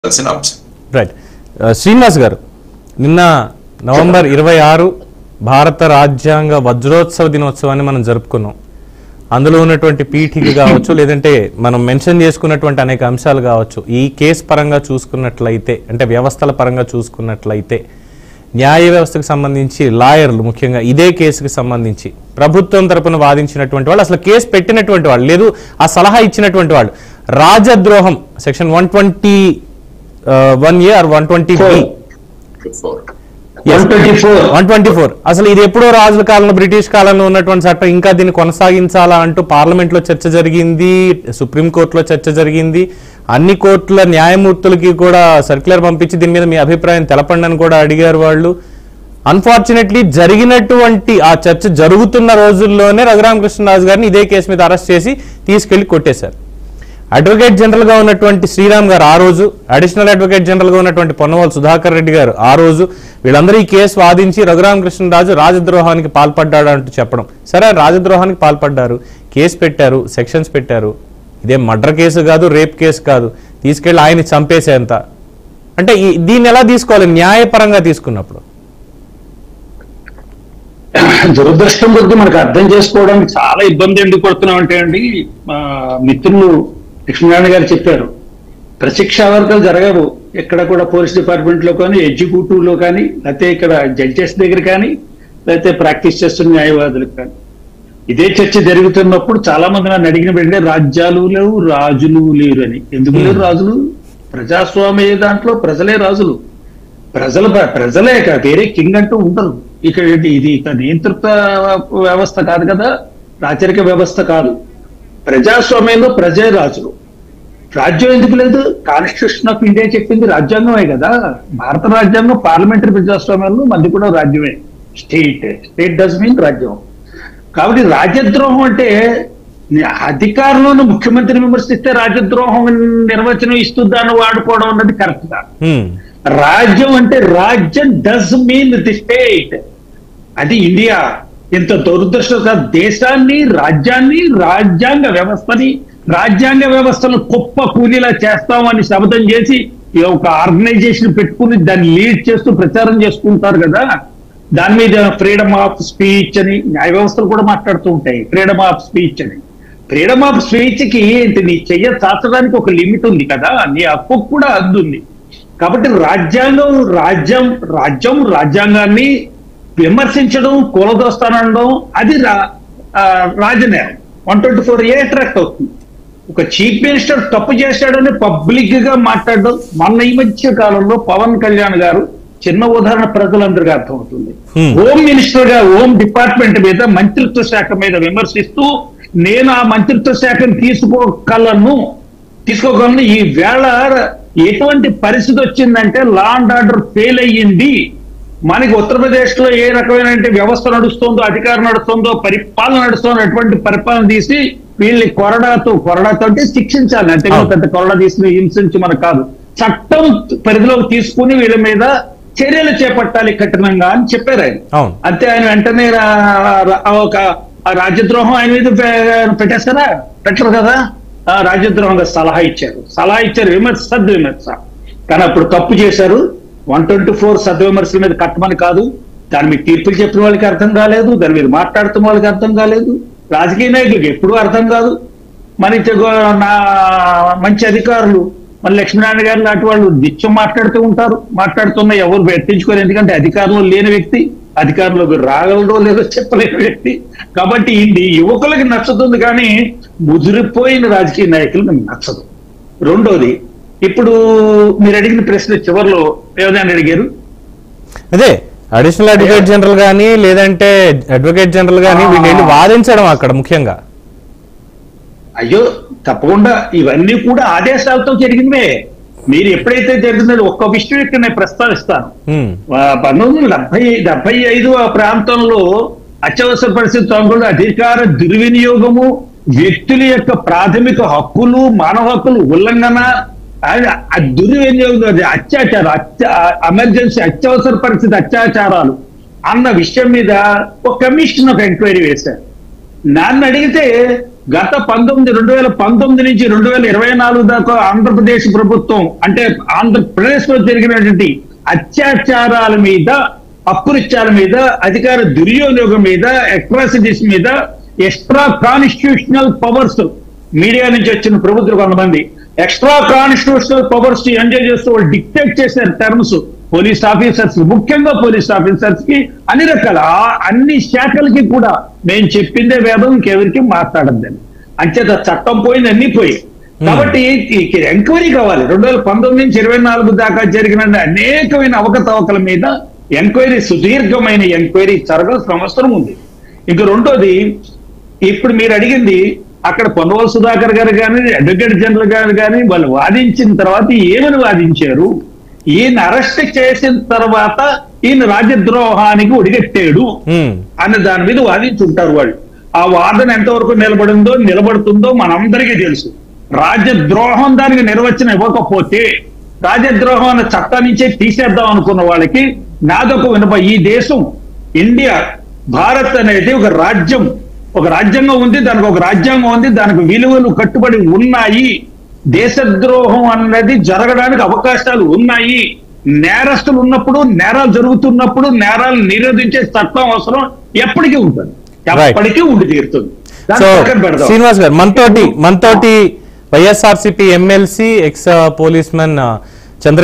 తెలిసిన అంశం రైట్ శ్రీనివాస్ గారు నిన్న నవంబర్ ఇరవై ఆరు భారత రాజ్యాంగ వజ్రోత్సవ దినోత్సవాన్ని మనం జరుపుకున్నాం అందులో ఉన్నటువంటి పీఠిక కావచ్చు లేదంటే మనం మెన్షన్ చేసుకున్నటువంటి అనేక అంశాలు కావచ్చు ఈ కేసు పరంగా చూసుకున్నట్లయితే అంటే వ్యవస్థల పరంగా చూసుకున్నట్లయితే న్యాయ వ్యవస్థకు సంబంధించి లాయర్లు ముఖ్యంగా ఇదే కేసుకు సంబంధించి ప్రభుత్వం తరపున వాదించినటువంటి వాళ్ళు అసలు కేసు పెట్టినటువంటి వాళ్ళు లేదు ఆ సలహా ఇచ్చినటువంటి వాళ్ళు రాజద్రోహం section one twenty one A or one twenty B four one twenty four one twenty four అసలు ఇది ఎప్పుడో రాజుల కాలంలో బ్రిటిష్ కాలంలో ఉన్నటువంటి చట్టం ఇంకా దీన్ని కొనసాగించాలా అంటూ పార్లమెంట్ లో చర్చ జరిగింది సుప్రీం కోర్టులో చర్చ జరిగింది అన్ని కోర్టుల న్యాయమూర్తులకి కూడా సర్క్యులర్ పంపించి దీని మీద మీ అభిప్రాయం తెలపండి అని కూడా అడిగారు వాళ్ళు అన్ఫార్చునేట్లీ జరిగినటువంటి ఆ చర్చ జరుగుతున్న రోజుల్లోనే రఘురామకృష్ణరాజు గారిని ఇదే కేసు మీద అరెస్ట్ చేసి తీసుకెళ్లి కొట్టేశారు అడ్వకేట్ జనరల్ గా ఉన్నటువంటి శ్రీరామ్ గారు ఆ రోజు అడిషనల్ అడ్వకేట్ జనరల్ గా ఉన్నటువంటి పొన్నవాళ్ళు సుధాకర్ రెడ్డి గారు ఆ రోజు వీళ్ళందరూ ఈ కేసు వాదించి రఘురామకృష్ణరాజు రాజద్రోహానికి పాల్పడ్డాడు అంటూ చెప్పడం సరే రాజద్రోహానికి పాల్పడ్డారు కేసు పెట్టారు సెక్షన్స్ పెట్టారు ఇదే మర్డర్ కేసు కాదు రేప్ కేసు కాదు తీసుకెళ్లి ఆయన్ని చంపేసేంత అంటే ఈ- దీన్ని ఎలా తీసుకోవాలి న్యాయపరంగా తీసుకున్నప్పుడు దురదృష్టం కొద్ది మనకు అర్థం చేసుకోవడానికి చాలా ఇబ్బంది ఎందుకు పడుతున్నాం అంటే అండి మా మిత్రులు లక్ష్మీనారాయణ గారు చెప్పారు ప్రశిక్షా వర్గాలు జరగవు ఎక్కడ కూడా పోలీస్ డిపార్ట్మెంట్ లో కానీ ఎగ్జిక్యూటివ్ లో కానీ లేకపోతే ఇక్కడ జడ్జెస్ దగ్గర కానీ లేకపోతే ప్రాక్టీస్ చేస్తున్న న్యాయవాదులకు కానీ ఇదే చర్చ జరుగుతున్నప్పుడు చాలా మంది నన్ను అడిగిన వెంటనే రాజ్యాలు లేవు రాజులు లేరు అని ఎందుకు లేరు రాజులు ప్రజాస్వామ్య దాంట్లో ప్రజలే రాజులు ప్రజల ప్రజలే కాదు వేరే కింగ్ అంటూ ఉండరు ఇక్కడ ఏంటి ఇది ఇక నియంత్రిత వ్యవస్థ కాదు కదా రాచరిక వ్యవస్థ కాదు ప్రజాస్వామ్యంలో ప్రజే రాజులు రాజ్యం ఎందుకు లేదు కాన్స్టిట్యూషన్ ఆఫ్ ఇండియా చెప్పింది రాజ్యాంగమే కదా భారత రాజ్యాంగం పార్లమెంటరీ ప్రజాస్వామ్యంలో మంది కూడా రాజ్యమే స్టేట్ స్టేట్ డస్ మీన్ రాజ్యం కాబట్టి రాజ్యద్రోహం అంటే ని- అధికారంలోని ముఖ్యమంత్రిని విమర్శిస్తే రాజ్యద్రోహం నిర్వచనం ఇస్తూ దాన్ని వాడుకోవడం అన్నది కరెక్ట్ కాదు హ్మ్. రాజ్యం అంటే రాజ్యం డస్ మీన్ ది స్టేట్ అది ఇండియా ఇంత దురదృష్టం దేశాన్ని రాజ్యాన్ని రాజ్యాంగ వ్యవస్థని రాజ్యాంగ వ్యవస్థను గొప్ప కూలీలా చేస్తామని శపథం చేసి ఈ ఒక ఆర్గనైజేషన్ పెట్టుకుని దాన్ని లీడ్ చేస్తూ ప్రచారం చేసుకుంటారు కదా దాని మీద ఫ్రీడమ్ ఆఫ్ స్పీచ్ అని న్యాయ వ్యవస్థలు కూడా మాట్లాడుతూ ఉంటాయి ఫ్రీడమ్ ఆఫ్ స్పీచ్ అని ఫ్రీడమ్ ఆఫ్ స్పీచ్ కి ఏంటి నీ చెయ్య చాచడానికి ఒక లిమిట్ ఉంది కదా నీ హక్కు కూడా హద్దు ఉంది కాబట్టి రాజ్యాంగం రాజ్యం రాజ్యం రాజ్యాంగాన్ని విమర్శించడం కూలదోస్తానడం అది రా- ఆ, రాజనేరం one twenty four A attract అవుతుంది ఒక చీఫ్ మినిస్టర్ తప్పు చేశాడని పబ్లిక్ గా మాట్లాడడం మొన్న ఈ మధ్య కాలంలో పవన్ కళ్యాణ్ గారు చిన్న ఉదాహరణ ప్రజలందరికీ అర్థమవుతుంది Hmm. హోమ్ మినిస్టర్ గా హోమ్ డిపార్ట్మెంట్ మీద మంత్రిత్వ శాఖ మీద విమర్శిస్తూ నేను ఆ మంత్రిత్వ శాఖను తీసుకోగలను తీసుకోగలను ఈ వేళ ఎటువంటి పరిస్థితి వచ్చిందంటే లా అండ్ ఆర్డర్ ఫెయిల్ అయ్యింది మనకి ఉత్తరప్రదేశ్ లో ఏ రకమైన వ్యవస్థ నడుస్తుందో అధికారం నడుస్తుందో పరిపాలన నడుస్తుందో అటువంటి పరిపాలన తీసి వీళ్ళని కొరడాతో కొరడాతో అంటే శిక్షించాలి అంతే అవును. పెద్ద కొరడా తీసి హింసించి మనకు కాదు చట్టం పరిధిలోకి తీసుకుని వీళ్ళ మీద చర్యలు చేపట్టాలి కఠినంగా అని చెప్పారు ఆయన అవును అంతే ఆయన వెంటనే రా- రా- ఒక ఆ రాజ్యద్రోహం ఆయన మీద పె- పెట్టేస్తారా పెట్టరు కదా ఆ రాజ్యద్రోహంగా సలహా ఇచ్చారు సలహా ఇచ్చారు విమర్శ సద్విమర్శ కానీ అప్పుడు తప్పు చేశారు వన్ ట్వంటీ ఫోర్ సద్విమర్శల మీద కట్టమని కాదు దాని మీద తీర్పులు చెప్పిన వాళ్ళకి అర్థం కాలేదు దాని మీద మాట్లాడుతున్న వాళ్ళకి అర్థం కాలేదు రాజకీయ నాయకులకు ఎప్పుడూ అర్థం కాదు మన తెగ- నా మంచి అధికారులు మన లక్ష్మీనారాయణ గారు లాంటి వాళ్ళు నిత్యం మాట్లాడుతూ ఉంటారు మాట్లాడుతున్న ఎవరు పెట్టించుకోరు ఎందుకంటే అధికారంలో లేని వ్యక్తి అధికారంలోకి రాగలడో లేదో చెప్పలేని వ్యక్తి కాబట్టి ఇది యువకులకి నచ్చుతుంది కానీ ముదిరిపోయిన రాజకీయ నాయకులకు నచ్చదు రెండోది ఇప్పుడు మీరు అడిగిన ప్రశ్న చివరిలో ఏదైనా అడిగారు అదే అడిషనల్ అడ్వకేట్ జనరల్ గానీ లేదంటే అడ్వకేట్ జనరల్ గానీ వీళ్ళు వెళ్ళి వాదించడం అక్కడ ముఖ్యంగా అయ్యో తప్పకుండా ఇవన్నీ కూడా ఆదేశాలతో జరిగినవే మీరు ఎప్పుడైతే జరిగిందో ఒక్క విషయం ఇక్కడ నేను ప్రస్తావిస్తాను హ్మ్. ఆ, పంతొమ్మిది వందల డెబ్బై డెబ్బై ఐదు ఆ ప్రాంతంలో అత్యవసర పరిస్థితి తొలగడం అధికార దుర్వినియోగము వ్యక్తుల యొక్క ప్రాథమిక హక్కులు మానవ హక్కులు ఉల్లంఘన అది ఆ దుర్వినియోగం అది అత్యాచారం అత్య ఎమర్జెన్సీ అత్యవసర పరిస్థితి అత్యాచారాలు అన్న విషయం మీద ఒక కమిషన్ ఒక ఎంక్వైరీ వేశారు నన్ను అడిగితే గత పంతొమ్మిది రెండు వేల పంతొమ్మిది నుంచి రెండు వేల ఇరవై నాలుగు దాకా ఆంధ్రప్రదేశ్ ప్రభుత్వం అంటే ఆంధ్రప్రదేశ్ లో జరిగినటువంటి అత్యాచారాల మీద అకృత్యాల మీద అధికార దుర్వినియోగం మీద అట్రాసిటీస్ మీద ఎక్స్ట్రా కాన్స్టిట్యూషనల్ పవర్స్ మీడియా నుంచి వచ్చిన ప్రభుత్వం కొంతమంది ఎక్స్ట్రా కాన్స్టిట్యూషనల్ పవర్స్ ఎంజాయ్ చేస్తూ వాళ్ళు డిక్టేట్ చేశారు టర్మ్స్ పోలీస్ ఆఫీసర్స్ ముఖ్యంగా పోలీస్ ఆఫీసర్స్ కి అన్ని రకాల ఆ అన్ని శాఖలకి కూడా మేము చెప్పిందే వేదం ఇంకెవరికి మాట్లాడద్దని అంచేత చట్టం పోయింది అన్ని పోయి కాబట్టి ఎంక్వైరీ కావాలి రెండు వేల పంతొమ్మిది నుంచి ఇరవై నాలుగు దాకా జరిగిన అనేకమైన అవకతవకల మీద ఎంక్వైరీ సుదీర్ఘమైన ఎంక్వైరీ జరగాల్సిన అవసరం ఉంది ఇంక రెండోది ఇప్పుడు మీరు అడిగింది అక్కడ పొన్నవల్ సుధాకర్ గారు కానీ అడ్వకేట్ జనరల్ గారు కానీ వాళ్ళు వాదించిన తర్వాత ఏమని వాదించారు ఈయన అరెస్ట్ చేసిన తర్వాత ఈయన రాజద్రోహానికి ఒడిగట్టాడు ఉమ్, అన్న దాని మీద వాదించుంటారు వాళ్ళు ఆ వాదన ఎంతవరకు నిలబడిందో నిలబడుతుందో మనందరికీ తెలుసు రాజద్రోహం దానికి నిర్వచనం ఇవ్వకపోతే రాజద్రోహం అన్న చట్టం నుంచే తీసేద్దాం అనుకున్న వాళ్ళకి నాదొక వినప ఈ దేశం ఇండియా భారత్ అనేది ఒక రాజ్యం ఒక రాజ్యాంగం ఉంది దానికి ఒక రాజ్యాంగం ఉంది దానికి విలువలు కట్టుబడి ఉన్నాయి దేశద్రోహం అన్నది జరగడానికి అవకాశాలు ఉన్నాయి నేరస్తులు ఉన్నప్పుడు నేరాలు జరుగుతున్నప్పుడు నేరాలు నిరోధించే చట్టం అవసరం ఎప్పటికీ ఉంటుంది Right. ఎప్పటికీ ఉండి తీరుతుంది దాన్ని సో పక్కన పెడదాం. శ్రీనివాస్ గారు మనతోటి మనతోటి YSRCP MLC ex police men